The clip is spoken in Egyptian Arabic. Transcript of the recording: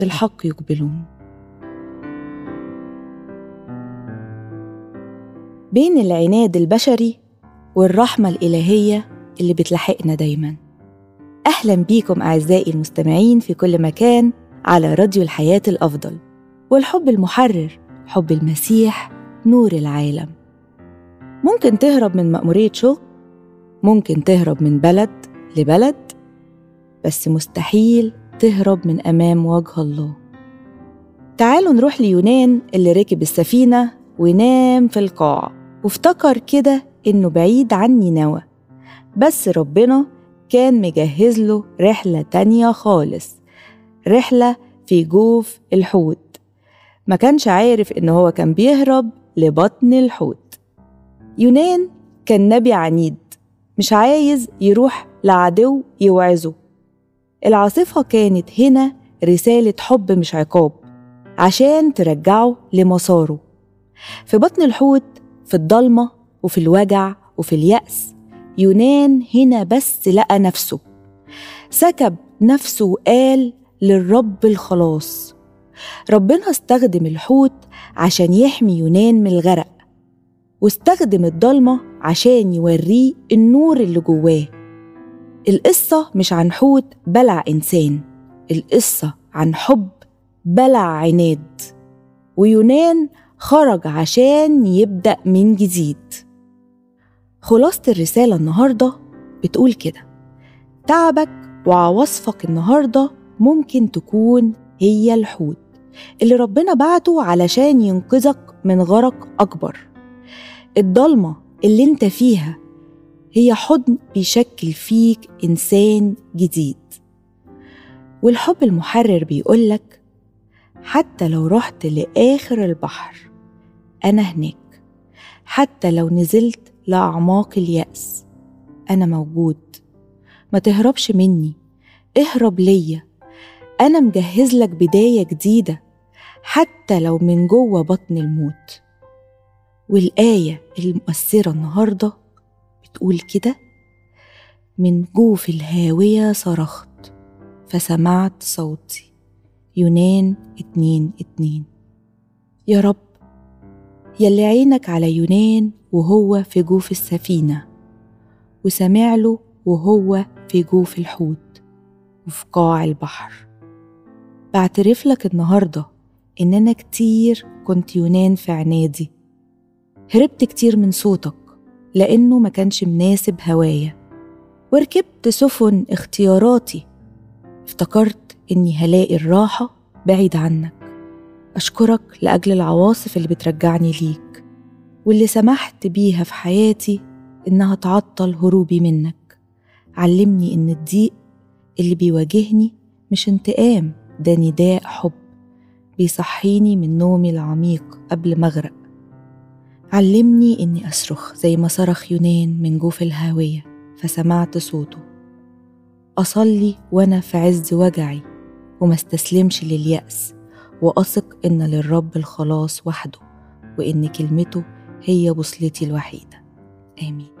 بالحق يقبلون بين العناد البشري والرحمة الإلهية اللي بتلاحقنا دايما أهلا بيكم أعزائي المستمعين في كل مكان على راديو الحياة الأفضل والحب المحرر حب المسيح نور العالم ممكن تهرب من مأمورية شغل ممكن تهرب من بلد لبلد بس مستحيل تهرب من أمام وجه الله تعالوا نروح ليونان اللي ركب السفينة ونام في القاع وافتكر كده إنه بعيد عن نينوى بس ربنا كان مجهز له رحلة تانية خالص رحلة في جوف الحوت ما كانش عارف إن هو كان بيهرب لبطن الحوت يونان كان نبي عنيد مش عايز يروح لعدو يوعظه العاصفة كانت هنا رسالة حب مش عقاب عشان ترجعه لمساره في بطن الحوت في الضلمة وفي الوجع وفي اليأس يونان هنا بس لقى نفسه سكب نفسه وقال للرب الخلاص ربنا استخدم الحوت عشان يحمي يونان من الغرق واستخدم الضلمة عشان يوريه النور اللي جواه القصة مش عن حوت بلع إنسان القصة عن حب بلع عناد ويونان خرج عشان يبدأ من جديد خلاصة الرسالة النهاردة بتقول كده تعبك وعواصفك النهاردة ممكن تكون هي الحوت اللي ربنا بعته علشان ينقذك من غرق أكبر الضلمة اللي انت فيها هي حضن بيشكل فيك إنسان جديد والحب المحرر بيقولك حتى لو رحت لآخر البحر أنا هناك حتى لو نزلت لأعماق اليأس أنا موجود ما تهربش مني اهرب ليا أنا مجهز لك بداية جديدة حتى لو من جوه بطن الموت والآية المؤثرة النهاردة بتقول كده من جوف الهاوية صرخت فسمعت صوتي يونان اتنين اتنين يا رب يلي عينك على يونان وهو في جوف السفينة وسمع له وهو في جوف الحوت وفي قاع البحر بعترف لك النهاردة إن أنا كتير كنت يونان في عنادي هربت كتير من صوتك لأنه ما كانش مناسب هوايا وركبت سفن اختياراتي افتكرت إني هلاقي الراحة بعيد عنك أشكرك لأجل العواصف اللي بترجعني ليك واللي سمحت بيها في حياتي إنها تعطل هروبي منك علمني إن الضيق اللي بيواجهني مش انتقام ده نداء حب بيصحيني من نومي العميق قبل ما أغرق علمني إني أصرخ زي ما صرخ يونان من جوف الهاوية فسمعت صوته أصلي وأنا في عز وجعي وما استسلمش لليأس وأثق إن للرب الخلاص وحده وإن كلمته هي بوصلتي الوحيدة آمين